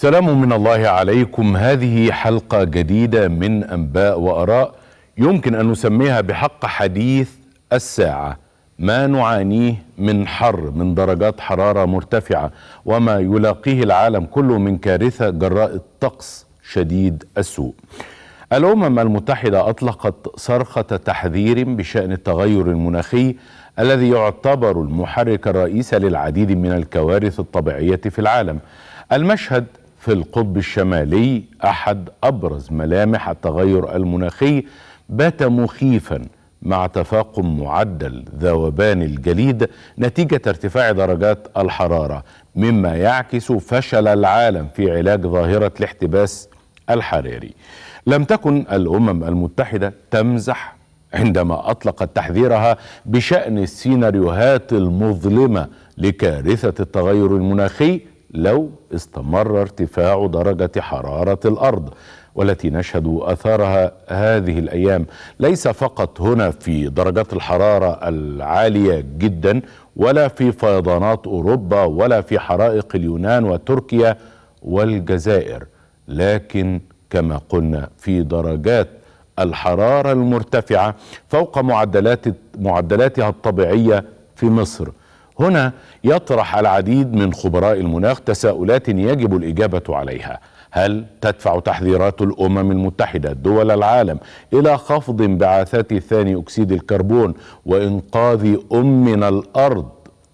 سلام من الله عليكم هذه حلقة جديدة من أنباء وأراء يمكن أن نسميها بحق حديث الساعة ما نعانيه من حر من درجات حرارة مرتفعة وما يلاقيه العالم كله من كارثة جراء الطقس شديد السوء الأمم المتحدة أطلقت صرخة تحذير بشأن التغير المناخي الذي يعتبر المحرك الرئيسي للعديد من الكوارث الطبيعية في العالم المشهد في القطب الشمالي أحد أبرز ملامح التغير المناخي بات مخيفا مع تفاقم معدل ذوبان الجليد نتيجة ارتفاع درجات الحرارة مما يعكس فشل العالم في علاج ظاهرة الاحتباس الحراري لم تكن الأمم المتحدة تمزح عندما أطلقت تحذيرها بشأن السيناريوهات المظلمة لكارثة التغير المناخي لو استمر ارتفاع درجة حرارة الأرض والتي نشهد اثارها هذه الايام ليس فقط هنا في درجات الحراره العاليه جدا ولا في فيضانات اوروبا ولا في حرائق اليونان وتركيا والجزائر لكن كما قلنا في درجات الحراره المرتفعه فوق معدلات معدلاتها الطبيعيه في مصر هنا يطرح العديد من خبراء المناخ تساؤلات يجب الاجابه عليها هل تدفع تحذيرات الامم المتحده دول العالم الى خفض انبعاثات ثاني اكسيد الكربون وانقاذ امنا الارض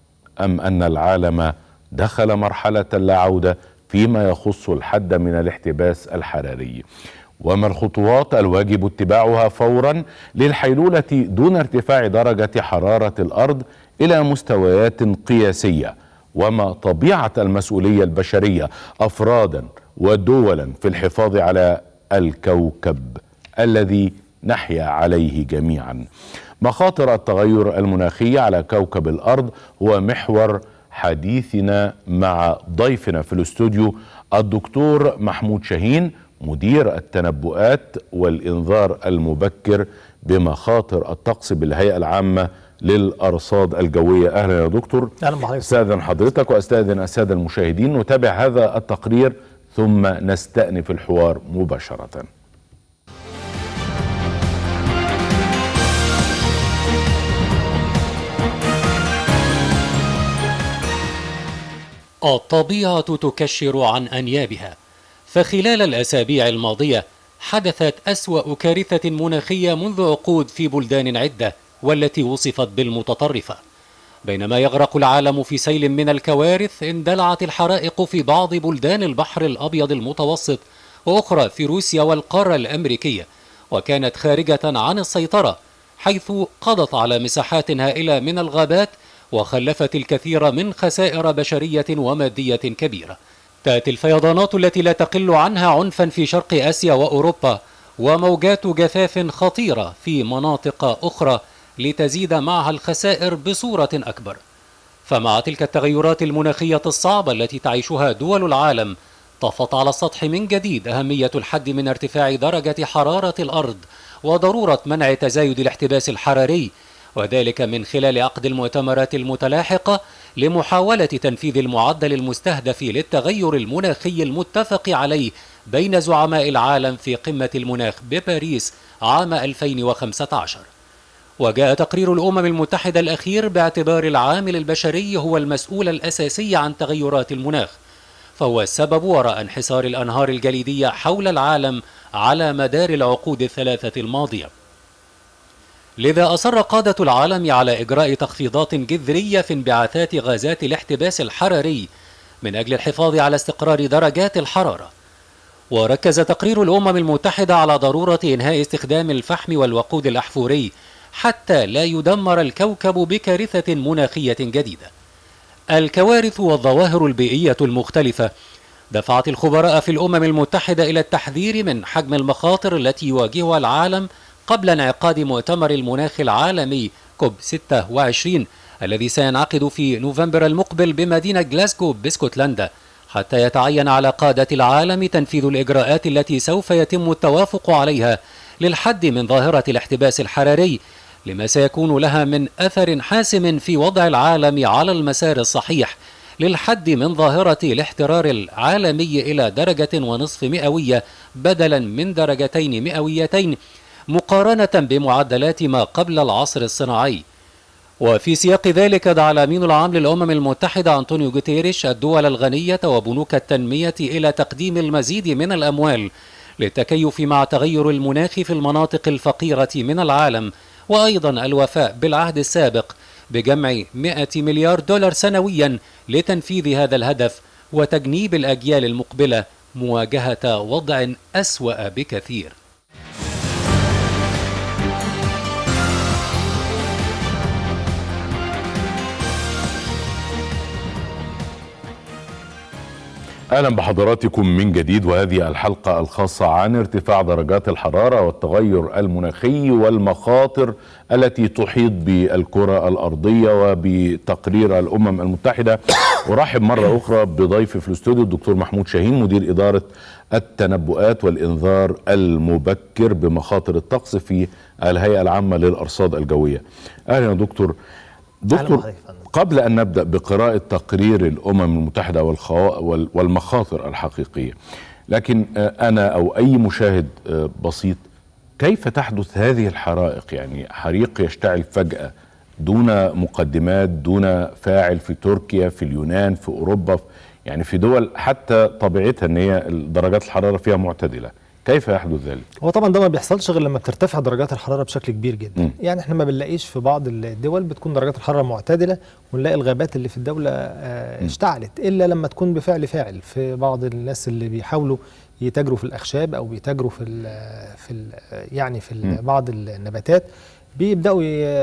ام ان العالم دخل مرحله لا عوده فيما يخص الحد من الاحتباس الحراري وما الخطوات الواجب اتباعها فورا للحيلوله دون ارتفاع درجه حراره الارض الى مستويات قياسيه وما طبيعه المسؤوليه البشريه افرادا ودولا في الحفاظ على الكوكب الذي نحيا عليه جميعا مخاطر التغير المناخي على كوكب الارض هو محور حديثنا مع ضيفنا في الاستوديو الدكتور محمود شاهين مدير التنبؤات والانذار المبكر بمخاطر الطقس بالهيئه العامه للارصاد الجويه اهلا يا دكتور اهلا بحضرتك استاذن حضرتك واستاذن الساده المشاهدين نتابع هذا التقرير ثم نستأنف الحوار مباشرة الطبيعة تكشر عن أنيابها فخلال الأسابيع الماضية حدثت أسوأ كارثة مناخية منذ عقود في بلدان عدة والتي وصفت بالمتطرفة بينما يغرق العالم في سيل من الكوارث اندلعت الحرائق في بعض بلدان البحر الابيض المتوسط واخرى في روسيا والقاره الامريكيه وكانت خارجه عن السيطره حيث قضت على مساحات هائله من الغابات وخلفت الكثير من خسائر بشريه وماديه كبيره تاتي الفيضانات التي لا تقل عنها عنفا في شرق اسيا واوروبا وموجات جفاف خطيره في مناطق اخرى لتزيد معها الخسائر بصورة أكبر. فمع تلك التغيرات المناخية الصعبة التي تعيشها دول العالم، طفت على السطح من جديد أهمية الحد من ارتفاع درجة حرارة الأرض وضرورة منع تزايد الاحتباس الحراري، وذلك من خلال عقد المؤتمرات المتلاحقة لمحاولة تنفيذ المعدل المستهدف للتغير المناخي المتفق عليه بين زعماء العالم في قمة المناخ بباريس عام 2015. وجاء تقرير الامم المتحده الاخير باعتبار العامل البشري هو المسؤول الاساسي عن تغيرات المناخ فهو السبب وراء انحسار الانهار الجليديه حول العالم على مدار العقود الثلاثه الماضيه لذا اصر قاده العالم على اجراء تخفيضات جذريه في انبعاثات غازات الاحتباس الحراري من اجل الحفاظ على استقرار درجات الحراره وركز تقرير الامم المتحده على ضروره انهاء استخدام الفحم والوقود الاحفوري حتى لا يدمر الكوكب بكارثة مناخية جديدة. الكوارث والظواهر البيئية المختلفة دفعت الخبراء في الأمم المتحدة إلى التحذير من حجم المخاطر التي يواجهها العالم قبل انعقاد مؤتمر المناخ العالمي كوب 26 الذي سينعقد في نوفمبر المقبل بمدينة جلاسكو باسكتلندا حتى يتعين على قادة العالم تنفيذ الإجراءات التي سوف يتم التوافق عليها للحد من ظاهرة الاحتباس الحراري لما سيكون لها من أثر حاسم في وضع العالم على المسار الصحيح للحد من ظاهرة الاحترار العالمي إلى درجة ونصف مئوية بدلا من درجتين مئويتين مقارنة بمعدلات ما قبل العصر الصناعي وفي سياق ذلك دعا الأمين العام للأمم المتحدة أنطونيو جوتيريش الدول الغنية وبنوك التنمية إلى تقديم المزيد من الأموال للتكيف مع تغير المناخ في المناطق الفقيرة من العالم وأيضا الوفاء بالعهد السابق بجمع 100 مليار دولار سنويا لتنفيذ هذا الهدف وتجنيب الأجيال المقبلة مواجهة وضع أسوأ بكثير اهلا بحضراتكم من جديد وهذه الحلقه الخاصه عن ارتفاع درجات الحراره والتغير المناخي والمخاطر التي تحيط بالكره الارضيه وبتقرير الامم المتحده ارحب مره اخرى بضيفي في الاستوديو الدكتور محمود شاهين مدير اداره التنبؤات والانذار المبكر بمخاطر الطقس في الهيئه العامه للارصاد الجويه. اهلا يا دكتور. دكتور قبل أن نبدأ بقراءة تقرير الأمم المتحدة والمخاطر الحقيقية لكن أنا أو أي مشاهد بسيط كيف تحدث هذه الحرائق يعني حريق يشتعل فجأة دون مقدمات دون فاعل في تركيا في اليونان في أوروبا يعني في دول حتى طبيعتها أن هي درجات الحرارة فيها معتدلة كيف يحدث ذلك؟ هو طبعا ده ما بيحصلش غير لما بترتفع درجات الحراره بشكل كبير جدا، م. يعني احنا ما بنلاقيش في بعض الدول بتكون درجات الحراره معتدله ونلاقي الغابات اللي في الدوله اه اشتعلت الا لما تكون بفعل فاعل في بعض الناس اللي بيحاولوا يتاجروا في الاخشاب او بيتاجروا في ال في ال يعني في ال بعض النباتات بيبداوا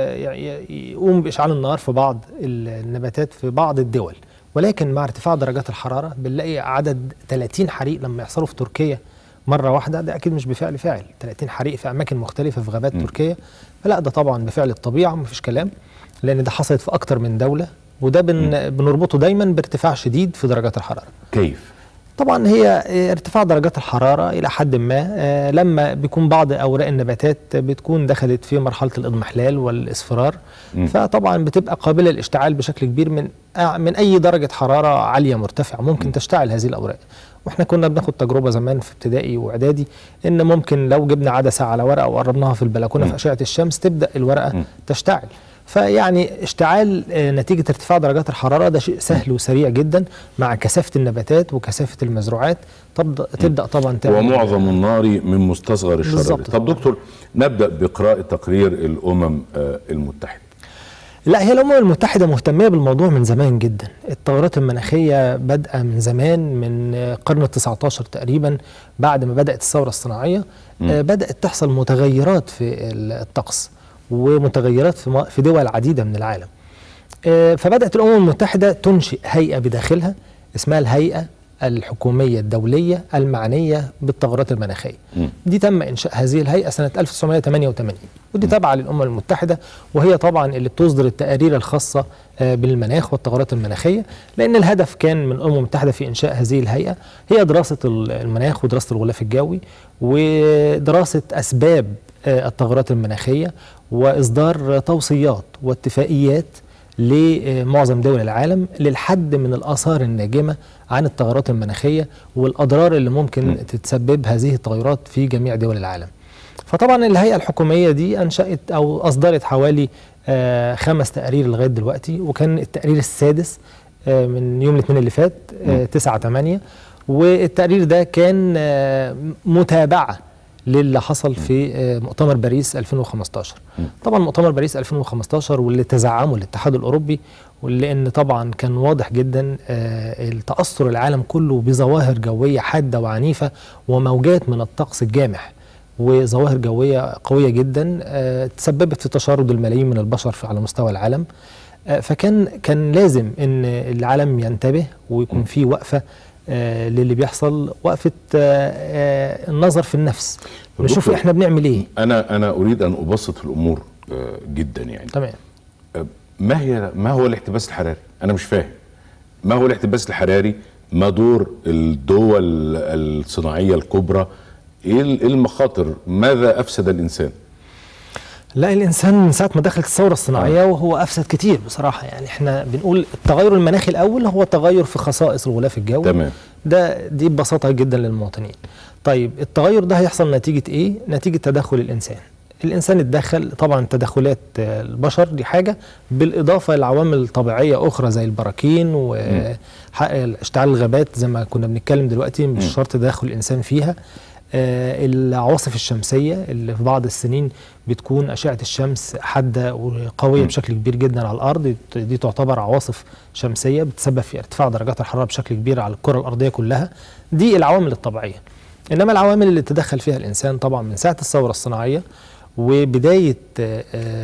يقوم باشعال النار في بعض النباتات في بعض الدول ولكن مع ارتفاع درجات الحراره بنلاقي عدد 30 حريق لما يحصلوا في تركيا مره واحده ده اكيد مش بفعل فاعل 30 حريق في اماكن مختلفه في غابات م. تركيا فلا ده طبعا بفعل الطبيعه مفيش كلام لان ده حصلت في اكتر من دوله وده بن بنربطه دايما بارتفاع شديد في درجات الحراره كيف طبعا هي ارتفاع درجات الحراره الى حد ما لما بيكون بعض اوراق النباتات بتكون دخلت في مرحله الاضمحلال والاصفرار م. فطبعا بتبقى قابله للاشتعال بشكل كبير من من اي درجه حراره عاليه مرتفعه ممكن م. تشتعل هذه الاوراق واحنا كنا بناخد تجربه زمان في ابتدائي واعدادي ان ممكن لو جبنا عدسه على ورقه وقربناها في البلكونه في اشعه الشمس تبدا الورقه م. تشتعل فيعني اشتعال نتيجة ارتفاع درجات الحرارة ده شيء سهل وسريع جدا مع كثافة النباتات وكثافة المزروعات تبدأ, تبدأ طبعا تعمل ومعظم النار من مستصغر الشرر طب دكتور نبدأ بقراءة تقرير الأمم المتحدة لا هي الامم المتحده مهتميه بالموضوع من زمان جدا التغيرات المناخيه بادئه من زمان من القرن ال19 تقريبا بعد ما بدات الثوره الصناعيه م. بدات تحصل متغيرات في الطقس ومتغيرات في دول عديده من العالم فبدات الامم المتحده تنشئ هيئه بداخلها اسمها الهيئه الحكومية الدولية المعنية بالتغيرات المناخية م. دي تم إنشاء هذه الهيئة سنة 1988 ودي تابعة للأمم المتحدة وهي طبعا اللي بتصدر التقارير الخاصة بالمناخ والتغيرات المناخية لأن الهدف كان من الأمم المتحدة في إنشاء هذه الهيئة هي دراسة المناخ ودراسة الغلاف الجوي ودراسة أسباب التغيرات المناخية وإصدار توصيات واتفاقيات لمعظم دول العالم للحد من الآثار الناجمة عن التغيرات المناخية والأضرار اللي ممكن م. تتسبب هذه التغيرات في جميع دول العالم فطبعا الهيئة الحكومية دي أنشأت أو أصدرت حوالي آه خمس تقارير لغاية دلوقتي وكان التقرير السادس آه من يوم الاثنين اللي فات آه 9 8 والتقرير ده كان آه متابعة للي حصل في مؤتمر باريس 2015 طبعا مؤتمر باريس 2015 واللي تزعمه الاتحاد الاوروبي ولان طبعا كان واضح جدا التاثر العالم كله بظواهر جويه حاده وعنيفه وموجات من الطقس الجامح وظواهر جويه قويه جدا تسببت في تشرد الملايين من البشر على مستوى العالم فكان كان لازم ان العالم ينتبه ويكون في وقفه آه للي بيحصل وقفه آه آه النظر في النفس نشوف احنا بنعمل ايه انا انا اريد ان ابسط الامور آه جدا يعني تمام آه ما هي ما هو الاحتباس الحراري انا مش فاهم ما هو الاحتباس الحراري ما دور الدول الصناعيه الكبرى ايه المخاطر ماذا افسد الانسان لا الانسان من ساعه ما دخلت الثوره الصناعيه وهو افسد كتير بصراحه يعني احنا بنقول التغير المناخي الاول هو تغير في خصائص الغلاف الجوي تمام. ده دي ببساطه جدا للمواطنين طيب التغير ده هيحصل نتيجه ايه نتيجه تدخل الانسان الانسان اتدخل طبعا تدخلات آه، البشر دي حاجه بالاضافه لعوامل طبيعيه اخرى زي البراكين واشتعال الغابات زي ما كنا بنتكلم دلوقتي مش شرط تدخل الانسان فيها آه، العواصف الشمسيه اللي في بعض السنين بتكون اشعه الشمس حاده وقويه بشكل كبير جدا على الارض دي تعتبر عواصف شمسيه بتسبب في ارتفاع درجات الحراره بشكل كبير على الكره الارضيه كلها دي العوامل الطبيعيه انما العوامل اللي تدخل فيها الانسان طبعا من ساعه الثوره الصناعيه وبدايه آه،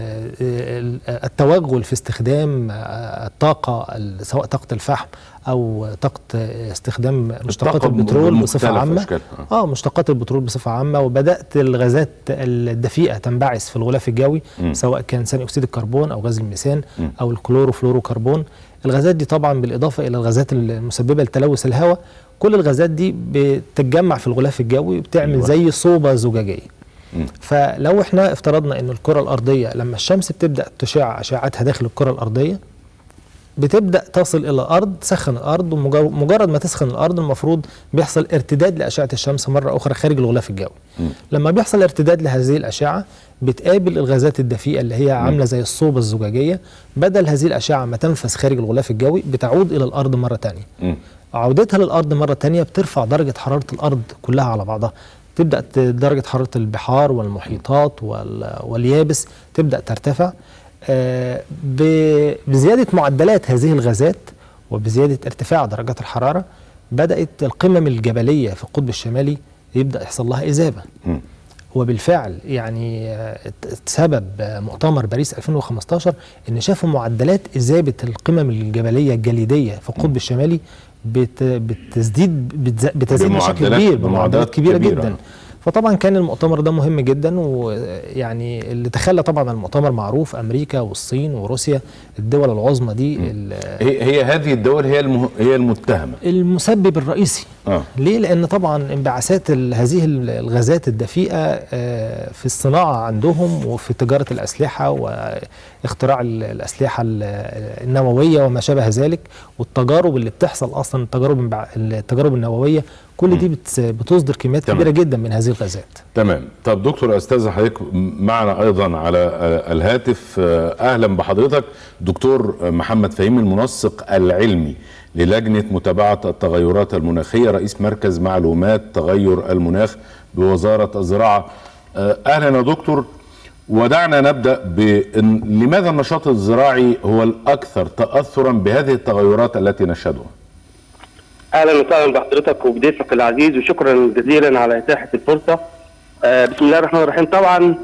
آه، آه، التوغل في استخدام آه، الطاقه ال- سواء طاقه الفحم او طاقه آه، استخدام مشتقات الطاقة البترول بمختلف بصفه عامه أشكالها. اه مشتقات البترول بصفه عامه وبدات الغازات الدفيئه تنبعث في الغلاف الجوي مم. سواء كان ثاني اكسيد الكربون او غاز الميثان مم. او الكلوروفلوروكربون الغازات دي طبعا بالاضافه الى الغازات المسببه لتلوث الهواء كل الغازات دي بتتجمع في الغلاف الجوي وبتعمل أيوة. زي صوبه زجاجيه مم. فلو احنا افترضنا ان الكره الارضيه لما الشمس بتبدا تشع اشعتها داخل الكره الارضيه بتبدا تصل الى الارض تسخن الارض ومجرد ما تسخن الارض المفروض بيحصل ارتداد لاشعه الشمس مره اخرى خارج الغلاف الجوي مم. لما بيحصل ارتداد لهذه الاشعه بتقابل الغازات الدفيئه اللي هي عامله زي الصوبه الزجاجيه بدل هذه الاشعه ما تنفذ خارج الغلاف الجوي بتعود الى الارض مره ثانيه مم. عودتها للارض مره تانية بترفع درجه حراره الارض كلها على بعضها تبدا ت- درجه حراره البحار والمحيطات وال- واليابس تبدا ترتفع آه، ب- بزياده معدلات هذه الغازات وبزياده ارتفاع درجات الحراره بدات القمم الجبليه في القطب الشمالي يبدا يحصل لها اذابه مم. وبالفعل يعني آه، ات- سبب آه، مؤتمر باريس 2015 ان شافوا معدلات اذابه القمم الجبليه الجليديه في القطب الشمالي بت بتزديد بتز- بتزيد بشكل بمعدلات- كبير بمعدلات بمعدلات كبيره, كبيرة. جدا فطبعا كان المؤتمر ده مهم جدا ويعني اللي تخلى طبعا عن المؤتمر معروف امريكا والصين وروسيا الدول العظمى دي ال- هي هي هذه الدول هي المه... هي المتهمه المسبب الرئيسي اه ليه؟ لأن طبعا انبعاثات ال- هذه ال- الغازات الدفيئة آه، في الصناعة عندهم وفي تجارة الأسلحة واختراع ال- الأسلحة ال- النووية وما شابه ذلك والتجارب اللي بتحصل أصلا التجارب الانبع- التجارب النووية كل دي بت- بتصدر كميات تمام. كبيرة جدا من هذه الغازات تمام طب دكتور استاذ حضرتك معنا ايضا على آه، الهاتف آه، اهلا بحضرتك دكتور محمد فهيم المنسق العلمي للجنه متابعه التغيرات المناخيه رئيس مركز معلومات تغير المناخ بوزاره الزراعه آه، اهلا يا دكتور ودعنا نبدا بإن لماذا النشاط الزراعي هو الاكثر تاثرا بهذه التغيرات التي نشهدها اهلا وسهلا بحضرتك وبضيفك العزيز وشكرا جزيلا على اتاحه الفرصه. آه بسم الله الرحمن الرحيم طبعا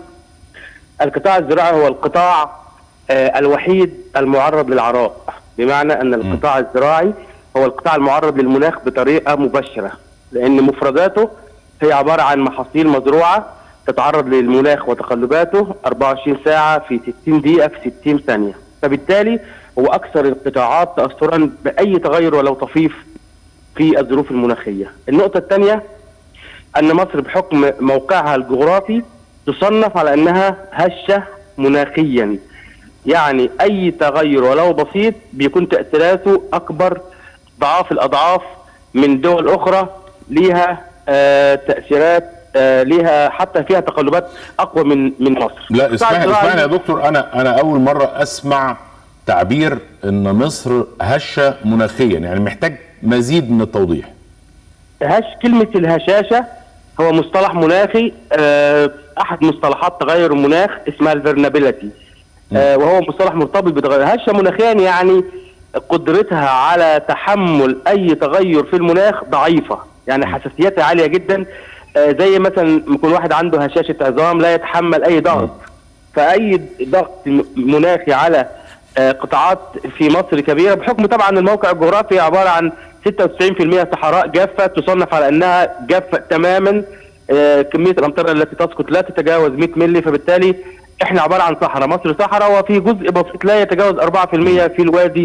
القطاع الزراعي هو القطاع آه الوحيد المعرض للعراء بمعنى ان القطاع الزراعي هو القطاع المعرض للمناخ بطريقه مباشره لان مفرداته هي عباره عن محاصيل مزروعه تتعرض للمناخ وتقلباته 24 ساعه في 60 دقيقه في 60 ثانيه فبالتالي هو اكثر القطاعات تاثرا باي تغير ولو طفيف في الظروف المناخيه. النقطه الثانيه ان مصر بحكم موقعها الجغرافي تصنف على انها هشه مناخيا. يعني اي تغير ولو بسيط بيكون تاثيراته اكبر ضعاف الاضعاف من دول اخرى ليها آه تاثيرات آه ليها حتى فيها تقلبات اقوى من من مصر. لا القطاع اسمعني الزراعي- اسمعني يا دكتور انا انا اول مره اسمع تعبير ان مصر هشه مناخيا يعني محتاج مزيد من التوضيح هش كلمة الهشاشة هو مصطلح مناخي آه، أحد مصطلحات تغير المناخ اسمها الفيرنابيلتي آه، وهو مصطلح مرتبط بتغير هشة مناخيا يعني قدرتها على تحمل أي تغير في المناخ ضعيفة يعني حساسيتها عالية جدا آه، زي مثلا يكون واحد عنده هشاشة عظام لا يتحمل أي ضغط فأي ضغط م- مناخي على آه، قطاعات في مصر كبيره بحكم طبعا الموقع الجغرافي عباره عن 96% صحراء جافه تصنف على انها جافه تماما آه، كميه الامطار التي تسقط لا تتجاوز 100 مللي فبالتالي احنا عباره عن صحراء مصر صحراء وفي جزء بسيط لا يتجاوز 4% في الوادي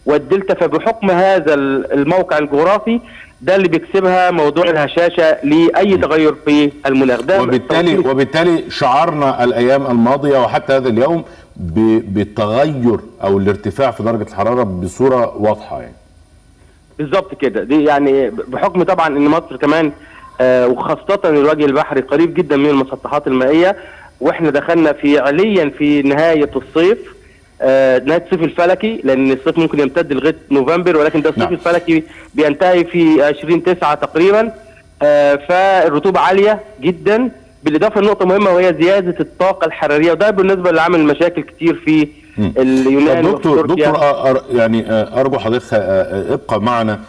والدلتا فبحكم هذا الموقع الجغرافي ده اللي بيكسبها موضوع الهشاشه لاي تغير في المناخ ده وبالتالي وبالتالي شعرنا الايام الماضيه وحتى هذا اليوم بالتغير او الارتفاع في درجه الحراره بصوره واضحه يعني بالظبط كده دي يعني بحكم طبعا ان مصر كمان آه وخاصه الوجه البحري قريب جدا من المسطحات المائيه واحنا دخلنا فعليا في نهايه الصيف آه نهايه الصيف الفلكي لان الصيف ممكن يمتد لغايه نوفمبر ولكن ده الصيف نعم. الفلكي بينتهي في 20 9 تقريبا آه فالرطوبه عاليه جدا بالاضافه لنقطه مهمه وهي زياده الطاقه الحراريه وده بالنسبه اللي عامل مشاكل كتير في م. اليونان دكتور دكتور أر يعني ارجو حضرتك ابقى معنا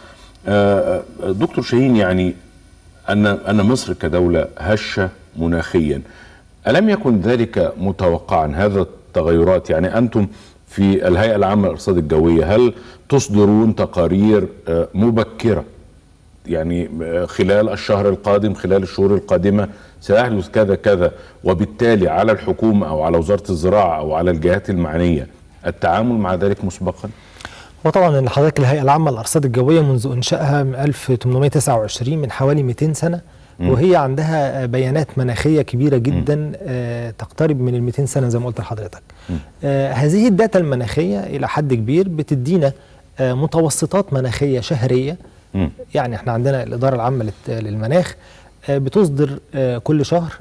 دكتور شاهين يعني ان ان مصر كدوله هشه مناخيا الم يكن ذلك متوقعا هذا التغيرات يعني انتم في الهيئه العامه للارصاد الجويه هل تصدرون تقارير مبكره يعني خلال الشهر القادم خلال الشهور القادمه سيحدث كذا كذا وبالتالي على الحكومه او على وزاره الزراعه او على الجهات المعنيه التعامل مع ذلك مسبقا وطبعا ان حضرتك الهيئه العامه للارصاد الجويه منذ انشائها من 1829 من حوالي 200 سنه وهي عندها بيانات مناخيه كبيره جدا آه تقترب من ال 200 سنه زي ما قلت لحضرتك. آه هذه الداتا المناخيه الى حد كبير بتدينا آه متوسطات مناخيه شهريه يعني احنا عندنا الاداره العامه للمناخ بتصدر كل شهر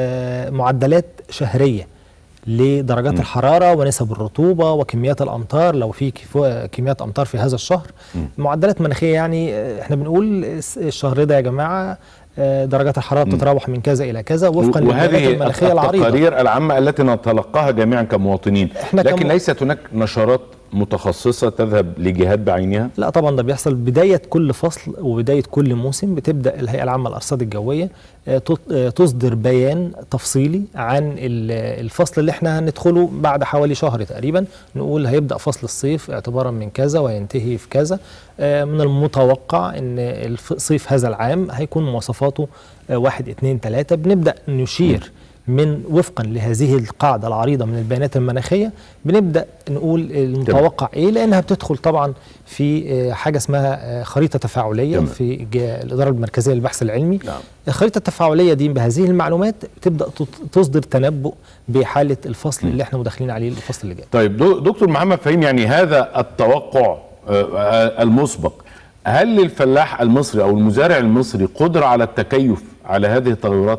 معدلات شهريه لدرجات م. الحراره ونسب الرطوبه وكميات الامطار لو في كميات امطار في هذا الشهر م. معدلات مناخيه يعني احنا بنقول الشهر ده يا جماعه درجات الحراره بتتراوح من كذا الى كذا وفقا للبيانات المناخيه العريضه التقارير العامه التي نتلقاها جميعا كمواطنين احنا لكن كم... ليست هناك نشرات متخصصه تذهب لجهات بعينها؟ لا طبعا ده بيحصل بدايه كل فصل وبدايه كل موسم بتبدا الهيئه العامه للارصاد الجويه تصدر بيان تفصيلي عن الفصل اللي احنا هندخله بعد حوالي شهر تقريبا نقول هيبدا فصل الصيف اعتبارا من كذا وينتهي في كذا من المتوقع ان الصيف هذا العام هيكون مواصفاته واحد اتنين تلاته بنبدا نشير من وفقا لهذه القاعده العريضه من البيانات المناخيه بنبدا نقول المتوقع ايه لانها بتدخل طبعا في حاجه اسمها خريطه تفاعليه جميل. في الاداره المركزيه للبحث العلمي نعم. الخريطه التفاعليه دي بهذه المعلومات بتبدا تصدر تنبؤ بحاله الفصل م. اللي احنا مداخلين عليه الفصل اللي جاي طيب دكتور محمد فهيم يعني هذا التوقع المسبق هل للفلاح المصري او المزارع المصري قدره على التكيف على هذه التغيرات؟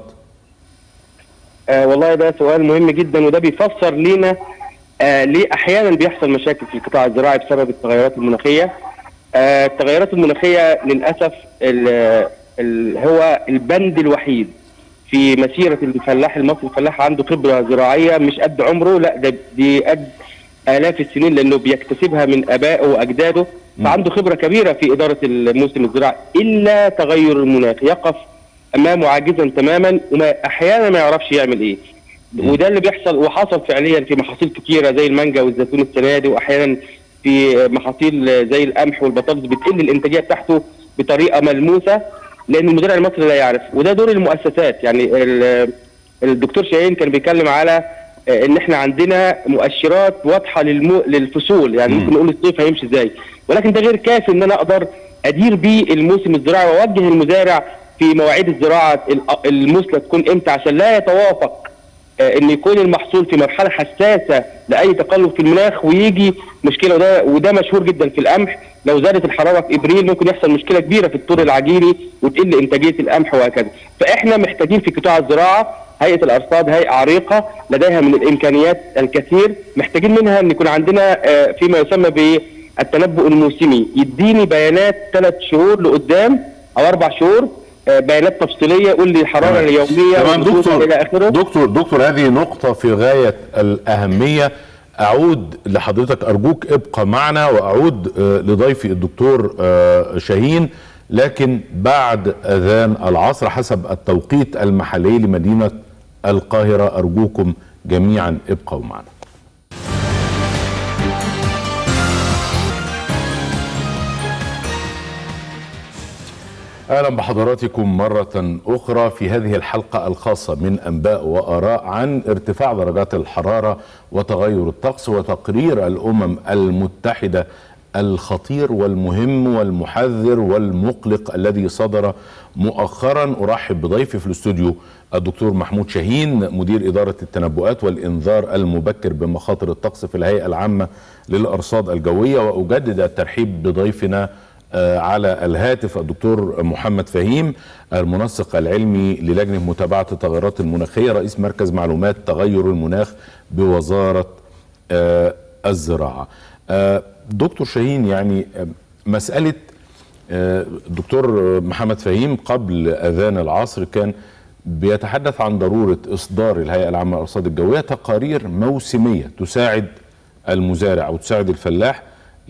آه والله ده سؤال مهم جدا وده بيفسر لينا آه ليه احيانا بيحصل مشاكل في القطاع الزراعي بسبب التغيرات المناخيه آه التغيرات المناخيه للاسف ال ال هو البند الوحيد في مسيره الفلاح المصري الفلاح عنده خبره زراعيه مش قد عمره لا ده دي قد الاف السنين لانه بيكتسبها من ابائه واجداده فعنده خبره كبيره في اداره الموسم الزراعي الا تغير المناخ يقف امامه عاجزا تماما وما احيانا ما يعرفش يعمل ايه وده اللي بيحصل وحصل فعليا في محاصيل كتيره زي المانجا والزيتون السنه دي واحيانا في محاصيل زي القمح والبطاطس بتقل الانتاجيه بتاعته بطريقه ملموسه لان المزارع المصري لا يعرف وده دور المؤسسات يعني الدكتور شاهين كان بيتكلم على ان احنا عندنا مؤشرات واضحه للمو... للفصول يعني ممكن نقول الصيف هيمشي ازاي ولكن ده غير كافي ان انا اقدر ادير بيه الموسم الزراعي واوجه المزارع في مواعيد الزراعه المثلى تكون امتى عشان لا يتوافق ان يكون المحصول في مرحله حساسه لاي تقلب في المناخ ويجي مشكله وده وده مشهور جدا في القمح لو زادت الحراره في ابريل ممكن يحصل مشكله كبيره في الطور العجيني وتقل انتاجيه القمح وهكذا فاحنا محتاجين في قطاع الزراعه هيئه الارصاد هيئه عريقه لديها من الامكانيات الكثير محتاجين منها ان يكون عندنا فيما يسمى بالتنبؤ الموسمي يديني بيانات ثلاث شهور لقدام او اربع شهور بيانات تفصيليه يقول لي الحراره اليوميه تمام دكتور الى اخره دكتور دكتور هذه نقطه في غايه الاهميه اعود لحضرتك ارجوك ابقى معنا واعود لضيفي الدكتور شاهين لكن بعد اذان العصر حسب التوقيت المحلي لمدينه القاهره ارجوكم جميعا ابقوا معنا اهلا بحضراتكم مره اخرى في هذه الحلقه الخاصه من انباء واراء عن ارتفاع درجات الحراره وتغير الطقس وتقرير الامم المتحده الخطير والمهم والمحذر والمقلق الذي صدر مؤخرا ارحب بضيفي في الاستوديو الدكتور محمود شاهين مدير اداره التنبؤات والانذار المبكر بمخاطر الطقس في الهيئه العامه للارصاد الجويه واجدد الترحيب بضيفنا آه، على الهاتف الدكتور محمد فهيم المنسق العلمي للجنه متابعه التغيرات المناخيه رئيس مركز معلومات تغير المناخ بوزاره آه، الزراعه. آه، دكتور شاهين يعني آه، مساله آه، الدكتور محمد فهيم قبل اذان العصر كان بيتحدث عن ضروره اصدار الهيئه العامه للارصاد الجويه تقارير موسميه تساعد المزارع او تساعد الفلاح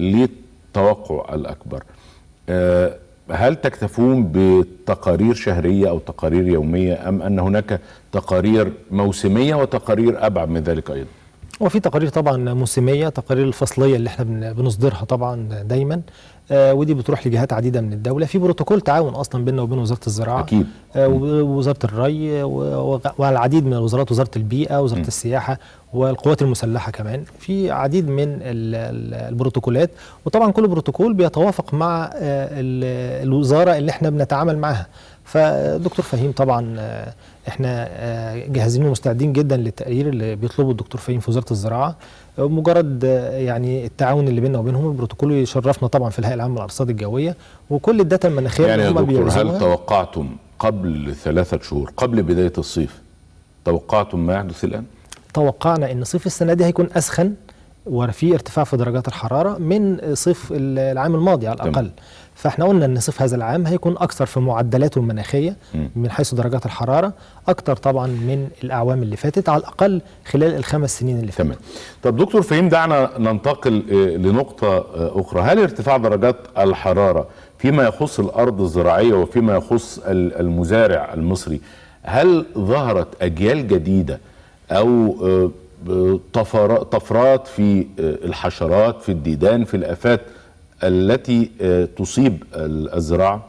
للتوقع الاكبر. آه، هل تكتفون بتقارير شهريه او تقارير يوميه ام ان هناك تقارير موسميه وتقارير ابعد من ذلك ايضا؟ وفي تقارير طبعا موسميه تقارير الفصليه اللي احنا بن- بنصدرها طبعا دايما آه ودي بتروح لجهات عديده من الدوله في بروتوكول تعاون اصلا بيننا وبين وزاره الزراعه أكيد. آه ووزاره الري و- وغ- والعديد من الوزارات وزاره البيئه وزاره م. السياحه والقوات المسلحه كمان في عديد من ال- ال- البروتوكولات وطبعا كل بروتوكول بيتوافق مع آه ال- الوزاره اللي احنا بنتعامل معاها فدكتور فهيم طبعا آه، احنا آه، جاهزين ومستعدين جدا للتقرير اللي بيطلبه الدكتور فهيم في وزاره الزراعه آه، مجرد آه، يعني التعاون اللي بيننا وبينهم البروتوكول يشرفنا طبعا في الهيئه العامه للارصاد الجويه وكل الداتا المناخيه يعني يا اللي هم دكتور هل بيوزنوها توقعتم قبل ثلاثة شهور قبل بداية الصيف توقعتم ما يحدث الآن؟ توقعنا ان صيف السنه دي هيكون اسخن وفي ارتفاع في درجات الحراره من صيف العام الماضي على تمام. الاقل فاحنا قلنا ان صيف هذا العام هيكون اكثر في معدلاته المناخيه مم. من حيث درجات الحراره اكثر طبعا من الاعوام اللي فاتت على الاقل خلال الخمس سنين اللي فاتت تمام طب دكتور فهيم دعنا ننتقل آه، لنقطة آه، أخرى هل ارتفاع درجات الحرارة فيما يخص الأرض الزراعية وفيما يخص ال- المزارع المصري هل ظهرت أجيال جديدة أو آه، ب- طفرا- طفرات في آه، الحشرات في الديدان في الآفات التي آه، تصيب ال- الزراعة؟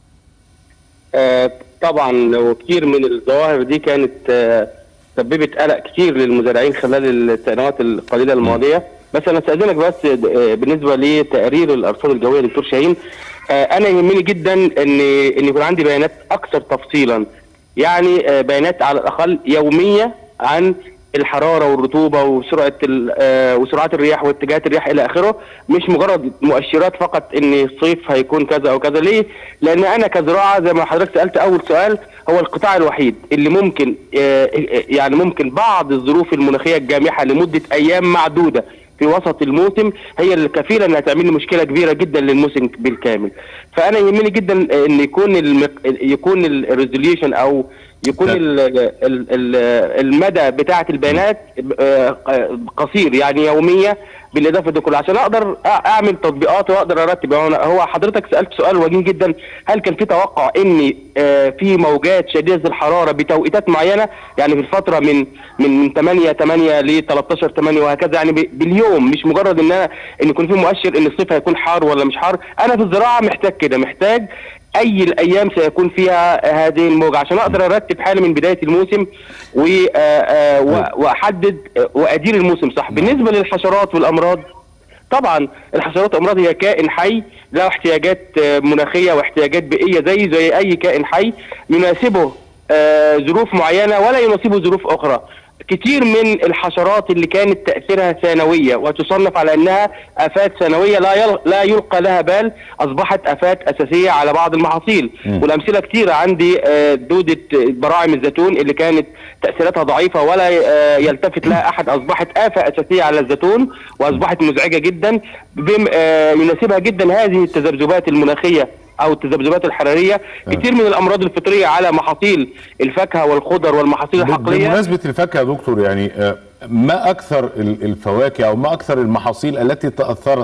آه، طبعا وكتير من الظواهر دي كانت آه، سببت قلق كتير للمزارعين خلال السنوات القليله الماضيه بس انا استاذنك بس آه، بالنسبه لتقرير الارصاد الجويه دكتور شاهين آه، انا يهمني جدا ان ان يكون عندي بيانات اكثر تفصيلا يعني آه، بيانات على الاقل يوميه عن الحراره والرطوبه وسرعه ال- آه، وسرعات الرياح واتجاهات الرياح الى اخره مش مجرد مؤشرات فقط ان الصيف هيكون كذا او كذا ليه؟ لان انا كزراعه زي ما حضرتك سالت اول سؤال هو القطاع الوحيد اللي ممكن آه، يعني ممكن بعض الظروف المناخيه الجامحه لمده ايام معدوده في وسط الموسم هي اللي كفيله انها تعمل لي مشكله كبيره جدا للموسم بالكامل فانا يهمني جدا ان يكون المق... يكون الريزوليوشن او يكون لا. ال ال ال المدى بتاعه البيانات آه، قصير يعني يوميه بالاضافه دي كلها عشان اقدر أ- اعمل تطبيقات واقدر ارتب هو أنا- هو حضرتك سالت سؤال وجيه جدا هل كان في توقع ان آه، في موجات شديده الحراره بتوقيتات معينه يعني في الفتره من من من 8 8 ل 13 8 وهكذا يعني ب- باليوم مش مجرد ان انا ان يكون في مؤشر ان الصيف هيكون حار ولا مش حار انا في الزراعه محتاج كده محتاج اي الايام سيكون فيها هذه الموجه عشان اقدر ارتب حالي من بدايه الموسم و- آه، آه، و- واحدد آه، وادير الموسم صح بالنسبه للحشرات والامراض طبعا الحشرات والامراض هي كائن حي له احتياجات آه، مناخيه واحتياجات بيئيه زي زي اي كائن حي يناسبه آه، ظروف معينه ولا يناسبه ظروف اخرى كتير من الحشرات اللي كانت تاثيرها ثانويه وتصنف على انها افات ثانويه لا يل... لا يلقى لها بال اصبحت افات اساسيه على بعض المحاصيل مم. والامثله كتيره عندي آه، دوده براعم الزيتون اللي كانت تاثيراتها ضعيفه ولا آه، يلتفت لها احد اصبحت افه اساسيه على الزيتون واصبحت مزعجه جدا بم... آه، يناسبها جدا هذه التذبذبات المناخيه او التذبذبات الحراريه كتير من الامراض الفطريه على محاصيل الفاكهه والخضر والمحاصيل الحقليه بمناسبة الفاكهة يا دكتور يعني آه، ما أكثر ال- الفواكه أو ما أكثر المحاصيل التي تأثرت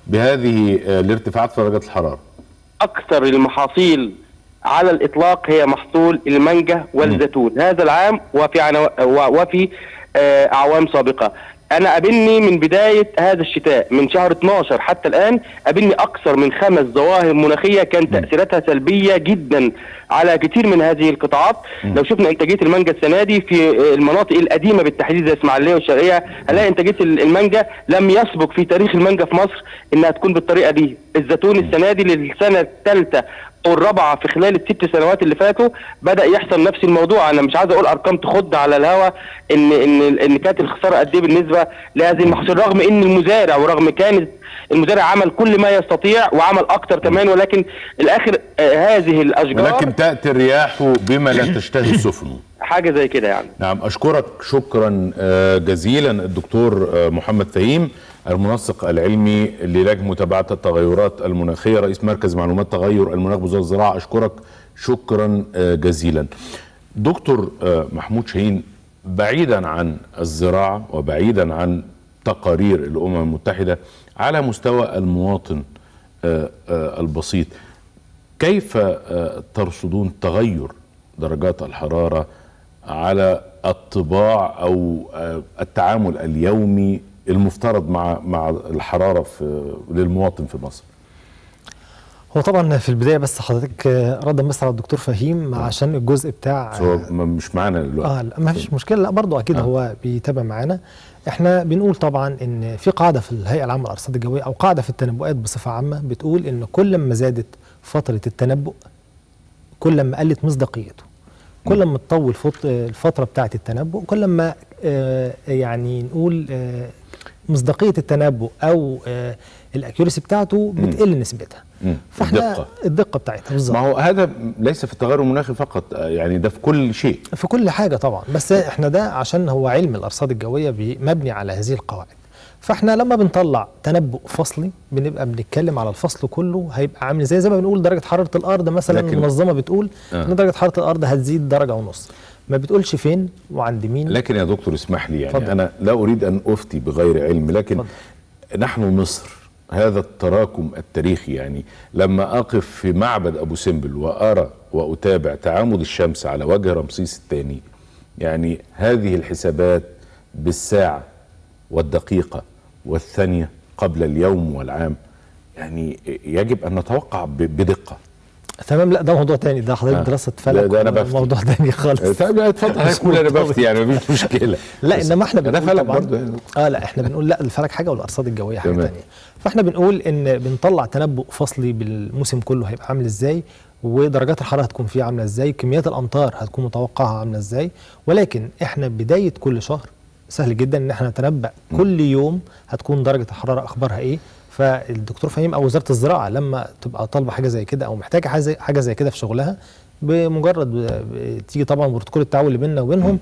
بهذه آه، الارتفاعات في درجات الحرارة اكثر المحاصيل على الاطلاق هي محصول المانجا والزيتون هذا العام وفي عنو... و- وفي آه، اعوام سابقه انا قابلني من بدايه هذا الشتاء من شهر 12 حتى الان قابلني اكثر من خمس ظواهر مناخيه كان تاثيراتها سلبيه جدا على كثير من هذه القطاعات لو شفنا انتاجيه المانجا السنه دي في المناطق القديمه بالتحديد زي اسماعيليه والشرقيه هنلاقي انتاجيه المانجا لم يسبق في تاريخ المانجا في مصر انها تكون بالطريقه دي الزيتون السنه دي للسنه الثالثه او الرابعه في خلال الست سنوات اللي فاتوا بدا يحصل نفس الموضوع انا مش عايز اقول ارقام تخض على الهوا ان ان ان كانت الخساره قد ايه بالنسبه لهذه المحاصيل رغم ان المزارع ورغم كانت المزارع عمل كل ما يستطيع وعمل اكتر كمان ولكن الاخر آه هذه الاشجار ولكن تاتي الرياح بما لا تشتهي السفن حاجه زي كده يعني نعم اشكرك شكرا آه جزيلا الدكتور آه محمد فهيم المنسق العلمي للجنه متابعه التغيرات المناخيه رئيس مركز معلومات تغير المناخ بوزاره الزراعه اشكرك شكرا جزيلا دكتور محمود شاهين بعيدا عن الزراعه وبعيدا عن تقارير الامم المتحده على مستوى المواطن البسيط كيف ترصدون تغير درجات الحراره على الطباع او التعامل اليومي المفترض مع مع الحراره في للمواطن في مصر هو طبعا في البدايه بس حضرتك ردا بس على الدكتور فهيم عشان الجزء بتاع هو مش معانا دلوقتي اه لا ما فيش مشكله لا برضه اكيد آه. هو بيتابع معانا احنا بنقول طبعا ان في قاعده في الهيئه العامه للارصاد الجويه او قاعده في التنبؤات بصفه عامه بتقول ان كل ما زادت فتره التنبؤ كل ما قلت مصداقيته كل ما تطول الفتره بتاعه التنبؤ كل ما آه يعني نقول آه مصداقيه التنبؤ او آه الاكيورسي بتاعته بتقل نسبتها فاحنا الدقة. الدقه بتاعتها بالظبط ما هو هذا ليس في التغير المناخي فقط يعني ده في كل شيء في كل حاجه طبعا بس احنا ده عشان هو علم الارصاد الجويه مبني على هذه القواعد فاحنا لما بنطلع تنبؤ فصلي بنبقى بنتكلم على الفصل كله هيبقى عامل زي زي ما بنقول درجه حراره الارض مثلا لكن- المنظمه بتقول آه. ان درجه حراره الارض هتزيد درجه ونص ما بتقولش فين وعند مين لكن يا دكتور اسمح لي يعني اتفضل. انا لا اريد ان افتي بغير علم لكن اتفضل. نحن مصر هذا التراكم التاريخي يعني لما اقف في معبد ابو سمبل وارى واتابع تعامد الشمس على وجه رمسيس الثاني يعني هذه الحسابات بالساعه والدقيقه والثانيه قبل اليوم والعام يعني يجب ان نتوقع ب- بدقه تمام لا ده موضوع تاني ده حضرتك آه. دراسه ده- فلك ده أنا بفتي. موضوع تاني خالص طيب لا، اتفضل حضرتك قول انا بفتي يعني مفيش مشكله لا بس انما احنا ده بنقول فلك طبعا برضه يعني اه لا احنا بنقول لا الفلك حاجه والارصاد الجويه حاجه تمام. ثانيه فاحنا بنقول ان بنطلع تنبؤ فصلي بالموسم كله هيبقى عامل ازاي ودرجات الحراره هتكون فيه عامله ازاي كميات الامطار هتكون متوقعها عامله ازاي ولكن احنا بدايه كل شهر سهل جدا ان احنا نتنبأ كل يوم هتكون درجه الحراره اخبارها ايه فالدكتور فهيم او وزاره الزراعه لما تبقى طالبه حاجه زي كده او محتاجه حاجه زي- حاجه زي كده في شغلها بمجرد ب- ب- تيجي طبعا بروتوكول التعاون اللي بيننا وبينهم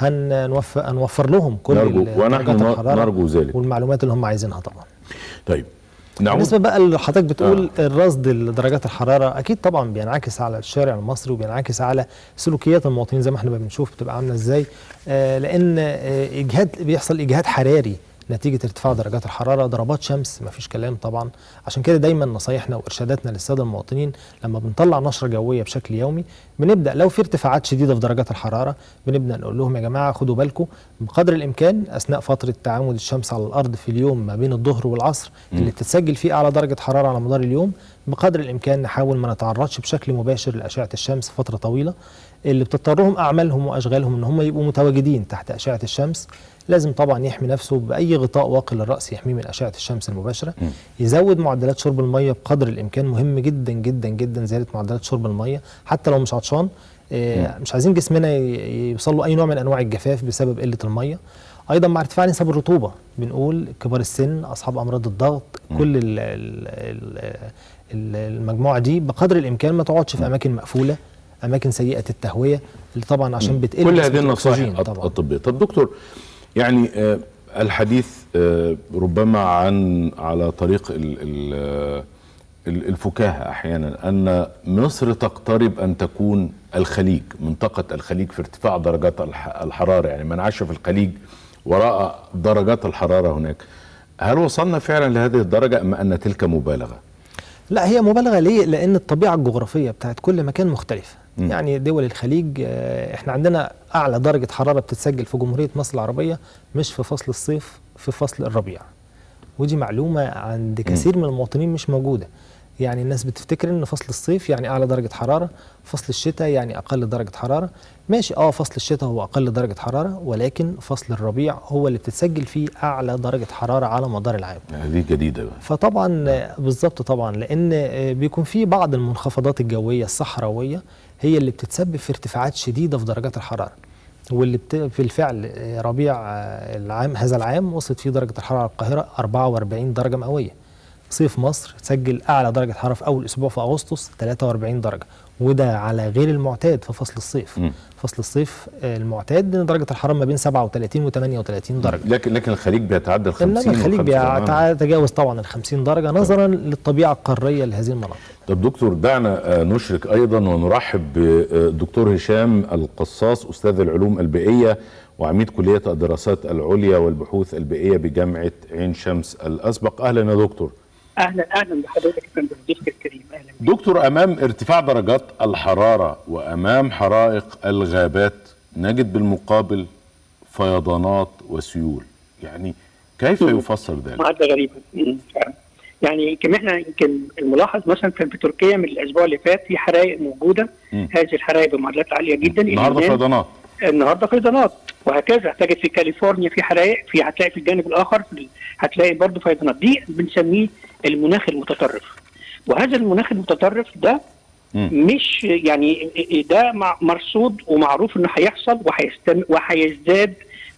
هنوفر هنوفر لهم كل نرجو ال- ونحن درجات ن- الحرارة نرجو ذلك. والمعلومات اللي هم عايزينها طبعا طيب نعود بالنسبه بقى اللي حضرتك بتقول آه. الرصد لدرجات الحراره اكيد طبعا بينعكس على الشارع المصري وبينعكس على سلوكيات المواطنين زي ما احنا بنشوف بتبقى عامله ازاي آه لان آه اجهاد بيحصل اجهاد حراري نتيجه ارتفاع درجات الحراره ضربات شمس ما فيش كلام طبعا عشان كده دايما نصايحنا وارشاداتنا للساده المواطنين لما بنطلع نشره جويه بشكل يومي بنبدا لو في ارتفاعات شديده في درجات الحراره بنبدا نقول لهم يا جماعه خدوا بالكم بقدر الامكان اثناء فتره تعامد الشمس على الارض في اليوم ما بين الظهر والعصر اللي بتتسجل فيه اعلى درجه حراره على مدار اليوم بقدر الامكان نحاول ما نتعرضش بشكل مباشر لاشعه الشمس فتره طويله اللي بتضطرهم اعمالهم واشغالهم ان هم يبقوا متواجدين تحت اشعه الشمس لازم طبعا يحمي نفسه باي غطاء واقي للراس يحميه من اشعه الشمس المباشره يزود معدلات شرب الميه بقدر الامكان مهم جدا جدا جدا زياده معدلات شرب الميه حتى لو مش عطشان آه، مش عايزين جسمنا ي- يوصل له اي نوع من انواع الجفاف بسبب قله الميه ايضا مع ارتفاع نسب الرطوبه بنقول كبار السن اصحاب امراض الضغط كل ال ال ال ال المجموعه دي بقدر الامكان ما تقعدش في اماكن مقفوله اماكن سيئه التهويه اللي طبعا عشان بتقل كل نسبة هذه النصائح الأكسجين الط- طبعا الطبيه طب دكتور يعني آه، الحديث آه، ربما عن على طريق ال- ال- ال- الفكاهه احيانا ان مصر تقترب ان تكون الخليج منطقه الخليج في ارتفاع درجات الح- الحراره يعني من عاش في الخليج وراى درجات الحراره هناك هل وصلنا فعلا لهذه الدرجه ام ان تلك مبالغه لا هي مبالغه ليه؟ لان الطبيعه الجغرافيه بتاعت كل مكان مختلفه. مم. يعني دول الخليج آه، احنا عندنا اعلى درجه حراره بتتسجل في جمهوريه مصر العربيه مش في فصل الصيف في فصل الربيع. ودي معلومه عند كثير من المواطنين مش موجوده. يعني الناس بتفتكر ان فصل الصيف يعني اعلى درجه حراره فصل الشتاء يعني اقل درجه حراره ماشي اه فصل الشتاء هو اقل درجه حراره ولكن فصل الربيع هو اللي بتتسجل فيه اعلى درجه حراره على مدار العام هذه جديده بقى. فطبعا آه، بالظبط طبعا لان آه، بيكون في بعض المنخفضات الجويه الصحراويه هي اللي بتتسبب في ارتفاعات شديده في درجات الحراره واللي بت... بالفعل آه، ربيع آه، العام هذا العام وصلت فيه درجه الحراره على القاهره 44 درجه مئويه صيف مصر سجل اعلى درجه حراره في اول اسبوع في اغسطس 43 درجه وده على غير المعتاد في فصل الصيف مم. فصل الصيف آه، المعتاد ان درجه الحراره ما بين 37 و 38 درجه لكن لكن الخليج بيتعدى ال 50 انما الخليج و 55. بيتجاوز طبعا ال 50 درجه نظرا للطبيعه القاريه لهذه المناطق طب دكتور دعنا آه، نشرك ايضا ونرحب بالدكتور هشام القصاص استاذ العلوم البيئيه وعميد كليه الدراسات العليا والبحوث البيئيه بجامعه عين شمس الاسبق اهلا يا دكتور اهلا اهلا بحضرتك يا فندم ضيفك الكريم اهلا بك. دكتور امام ارتفاع درجات الحراره وامام حرائق الغابات نجد بالمقابل فيضانات وسيول يعني كيف مم. يفسر ذلك معادله غريبه مم، فعلا. يعني يمكن احنا يمكن الملاحظ مثلا كان في تركيا من الاسبوع اللي فات في حرائق موجوده مم. هذه الحرائق بمعدلات عاليه جدا النهارده اليونان- فيضانات النهارده فيضانات وهكذا هتجد في كاليفورنيا في حرائق في هتلاقي في الجانب الاخر في هتلاقي برضه فيضانات دي بنسميه المناخ المتطرف وهذا المناخ المتطرف ده مم. مش يعني ده مع- مرصود ومعروف انه هيحصل وهيستم وهيزداد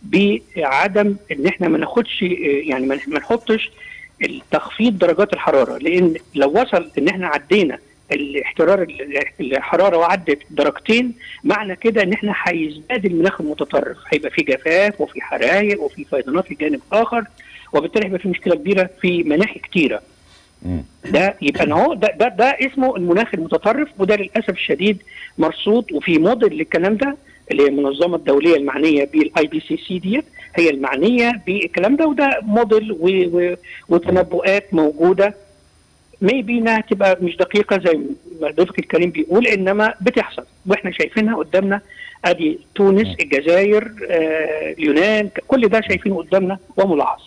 بعدم ان احنا ما ناخدش يعني ما ما نحطش تخفيض درجات الحراره لان لو وصل ان احنا عدينا الاحترار ال- الحراره وعدت درجتين معنى كده ان احنا هيزداد المناخ المتطرف هيبقى في جفاف وفي حرايق وفي فيضانات في الجانب الاخر وبالتالي هيبقى في مشكله كبيره في مناحي كتيره مم. ده يبقى إن هو ده, ده ده اسمه المناخ المتطرف وده للاسف الشديد مرصود وفي موديل للكلام ده اللي هي المنظمه الدوليه المعنيه بالاي بي سي سي ديت هي المعنيه بالكلام ده وده موديل و- و- وتنبؤات موجوده ميبي انها تبقى مش دقيقه زي ما ضيفك الكريم بيقول انما بتحصل واحنا شايفينها قدامنا ادي تونس الجزائر آه، اليونان كل ده شايفينه قدامنا وملاحظ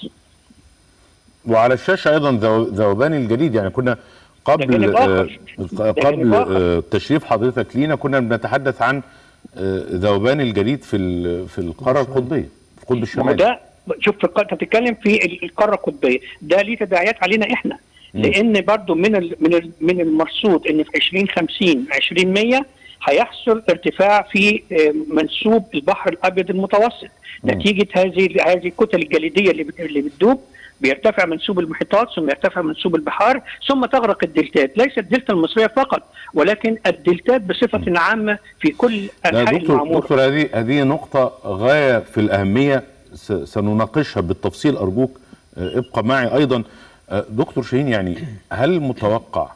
وعلى الشاشه ايضا ذو- ذوبان الجليد يعني كنا قبل جانب آخر. آه، ده قبل جانب آخر. آه، تشريف حضرتك لينا كنا بنتحدث عن آه، ذوبان الجليد في ال- في القاره القطبيه في القطب ما هو الشمالي ده شوف في الق- انت بتتكلم في ال- القاره القطبيه ده ليه تداعيات علينا احنا مم. لان برضو من ال من ال من المرصود ان في 2050 2100 هيحصل ارتفاع في آه، منسوب البحر الابيض المتوسط مم. نتيجه هذه هذه الكتل الجليديه اللي بت- اللي بتدوب بيرتفع منسوب المحيطات ثم يرتفع منسوب البحار ثم تغرق الدلتات ليس الدلتا المصريه فقط ولكن الدلتات بصفه عامه في كل لا انحاء دكتور المعموره دكتور هذه هذه نقطة غاية في الأهمية س- سنناقشها بالتفصيل أرجوك آه، ابقى معي أيضا آه، دكتور شاهين يعني هل متوقع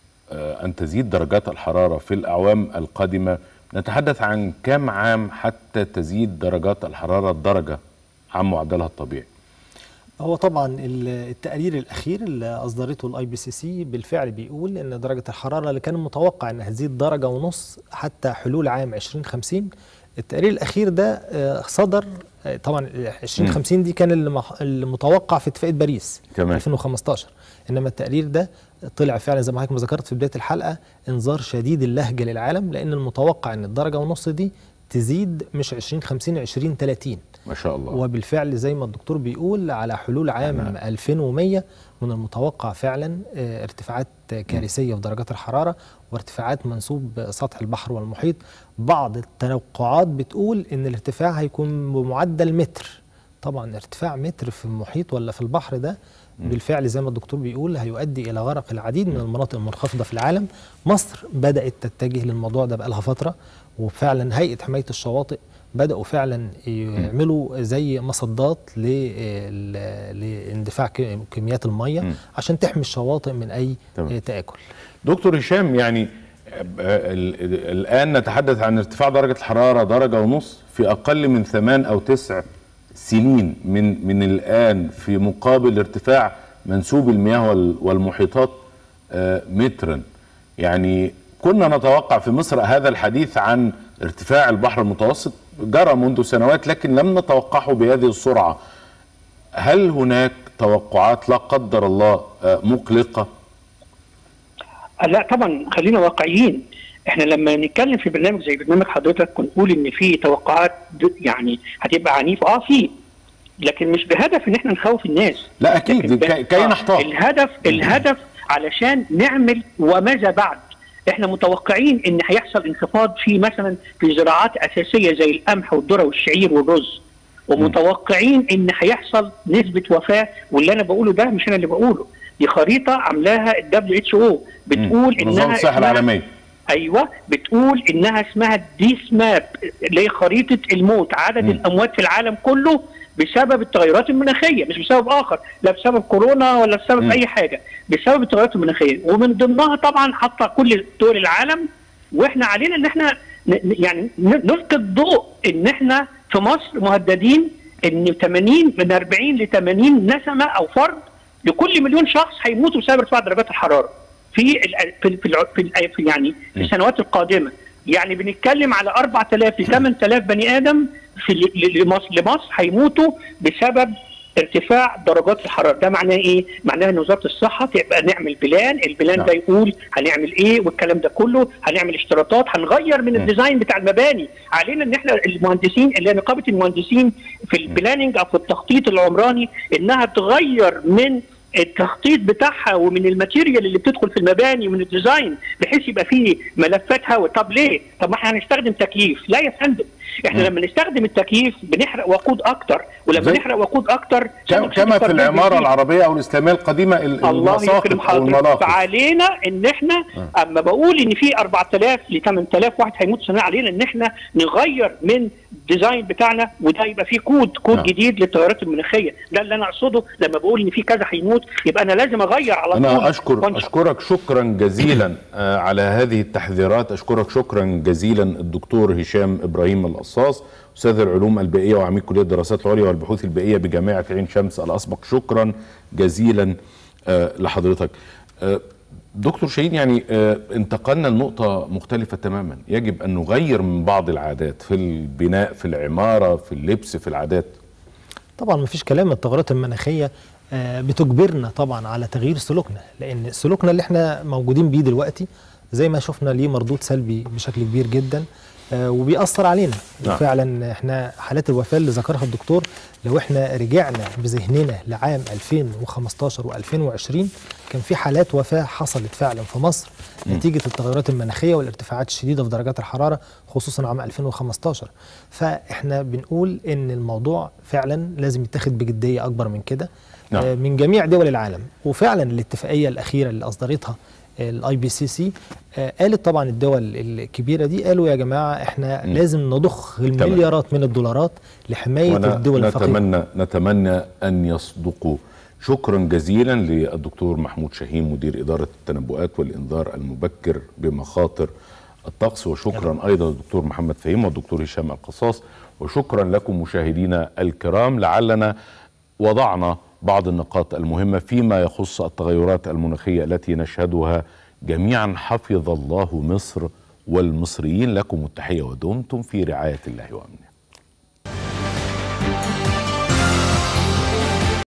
آه، أن تزيد درجات الحرارة في الأعوام القادمة نتحدث عن كم عام حتى تزيد درجات الحرارة درجة عن معدلها الطبيعي هو طبعا ال- التقرير الاخير اللي اصدرته الاي بي سي سي بالفعل بيقول ان درجه الحراره اللي كان متوقع انها تزيد درجه ونص حتى حلول عام 2050 التقرير الاخير ده آه، صدر آه، طبعا 2050 دي كان اللي مح- المتوقع في اتفاقيه باريس تمام. 2015 انما التقرير ده طلع فعلا زي ما حضرتك ما ذكرت في بدايه الحلقه انذار شديد اللهجه للعالم لان المتوقع ان الدرجه ونص دي تزيد مش 2050 2030 ما شاء الله وبالفعل زي ما الدكتور بيقول على حلول عام 2100 من المتوقع فعلا آه، ارتفاعات كارثيه في درجات الحراره وارتفاعات منسوب سطح البحر والمحيط بعض التوقعات بتقول ان الارتفاع هيكون بمعدل متر طبعا ارتفاع متر في المحيط ولا في البحر ده بالفعل زي ما الدكتور بيقول هيؤدي الى غرق العديد من المناطق المنخفضه في العالم مصر بدات تتجه للموضوع ده بقالها فتره وفعلا هيئه حمايه الشواطئ بداوا فعلا يعملوا زي مصدات لل- لاندفاع ك- كميات الميه مم. عشان تحمي الشواطئ من اي تمام. تاكل دكتور هشام يعني آه، ال- ال- الآن نتحدث عن ارتفاع درجة الحرارة درجة ونص في أقل من ثمان أو تسع سنين من من الآن في مقابل ارتفاع منسوب المياه وال- والمحيطات آه، مترا يعني كنا نتوقع في مصر هذا الحديث عن ارتفاع البحر المتوسط جرى منذ سنوات لكن لم نتوقعه بهذه السرعة هل هناك توقعات لا قدر الله آه، مقلقة لا طبعا خلينا واقعيين احنا لما نتكلم في برنامج زي برنامج حضرتك ونقول ان في توقعات د- يعني هتبقى عنيفه اه في لكن مش بهدف ان احنا نخوف الناس لا اكيد لكن ب- كي- كي آه، نحتاط الهدف الهدف علشان نعمل وماذا بعد احنا متوقعين ان هيحصل انخفاض في مثلا في زراعات اساسيه زي القمح والذره والشعير والرز ومتوقعين ان هيحصل نسبه وفاه واللي انا بقوله ده مش انا اللي بقوله دي خريطه عملاها الدبليو اتش او بتقول منظمة انها الصحة اسمها- العالمية ايوه بتقول انها اسمها ديس ماب اللي هي خريطه الموت عدد مم. الاموات في العالم كله بسبب التغيرات المناخيه مش بسبب اخر لا بسبب كورونا ولا بسبب مم. اي حاجه بسبب التغيرات المناخيه ومن ضمنها طبعا حاطه كل دول العالم واحنا علينا ان احنا ن- ن- يعني ن- نلقي الضوء ان احنا في مصر مهددين ان 80 من 40 ل 80 نسمه او فرد لكل مليون شخص هيموتوا بسبب ارتفاع درجات الحراره في ال- في في, الع- في, ال- في يعني في السنوات القادمه يعني بنتكلم على 4000 ل 8000 بني ادم في ل- ل- لمصر لمصر هيموتوا بسبب ارتفاع درجات الحراره ده معناه ايه؟ معناه ان وزاره الصحه تبقى نعمل بلان، البلان نعم. ده يقول هنعمل ايه والكلام ده كله، هنعمل اشتراطات، هنغير من الديزاين بتاع المباني، علينا ان احنا المهندسين اللي هي نقابه المهندسين في البلاننج او في التخطيط العمراني انها تغير من التخطيط بتاعها ومن الماتيريال اللي بتدخل في المباني ومن الديزاين بحيث يبقى فيه ملفات هواء طب ليه؟ طب ما احنا هنستخدم تكييف لا يا فندم احنا لما نستخدم التكييف بنحرق وقود اكتر ولما زي- نحرق وقود اكتر ثاني كم- أكسيد كما في الكربون العمارة بيزيد. العربية أو الإسلامية القديمة ال- الله يكرم المساقط أو حضرتك المناقط فعلينا ان احنا اما بقول ان في 4000 ل 8000 واحد هيموت سنه علينا ان احنا نغير من الديزاين بتاعنا وده يبقى فيه كود كود نعم. جديد للتغيرات المناخيه ده اللي انا اقصده لما بقول ان في كذا هيموت يبقى انا لازم اغير على طول أنا أشكر وأنشأ. أشكرك شكرا جزيلا آه، على هذه التحذيرات أشكرك شكرا جزيلا الدكتور هشام إبراهيم القصاص أستاذ العلوم البيئية وعميد كلية الدراسات العليا والبحوث البيئية بجامعة عين شمس الأسبق شكرا جزيلا آه، لحضرتك آه، دكتور شاهين يعني آه، انتقلنا لنقطة مختلفة تماما يجب أن نغير من بعض العادات في البناء في العمارة في اللبس في العادات طبعا مفيش كلام التغيرات المناخيه آه، بتجبرنا طبعا على تغيير سلوكنا لان سلوكنا اللي احنا موجودين بيه دلوقتي زي ما شفنا ليه مردود سلبي بشكل كبير جدا آه، وبيأثر علينا نعم. فعلا احنا حالات الوفاه اللي ذكرها الدكتور لو احنا رجعنا بذهننا لعام 2015 و2020 كان في حالات وفاه حصلت فعلا في مصر نتيجه التغيرات المناخيه والارتفاعات الشديده في درجات الحراره خصوصا عام 2015 فاحنا بنقول ان الموضوع فعلا لازم يتاخد بجديه اكبر من كده نعم. آه، من جميع دول العالم وفعلا الاتفاقيه الاخيره اللي اصدرتها الاي بي سي سي قالت طبعا الدول الكبيره دي قالوا يا جماعه احنا مم. لازم نضخ المليارات من الدولارات لحمايه الدول الفقيره نتمنى نتمنى ان يصدقوا شكرا جزيلا للدكتور محمود شاهين مدير اداره التنبؤات والانذار المبكر بمخاطر الطقس وشكرا ايضا للدكتور محمد فهيم والدكتور هشام القصاص وشكرا لكم مشاهدينا الكرام لعلنا وضعنا بعض النقاط المهمه فيما يخص التغيرات المناخيه التي نشهدها جميعا حفظ الله مصر والمصريين لكم التحيه ودمتم في رعايه الله وامنه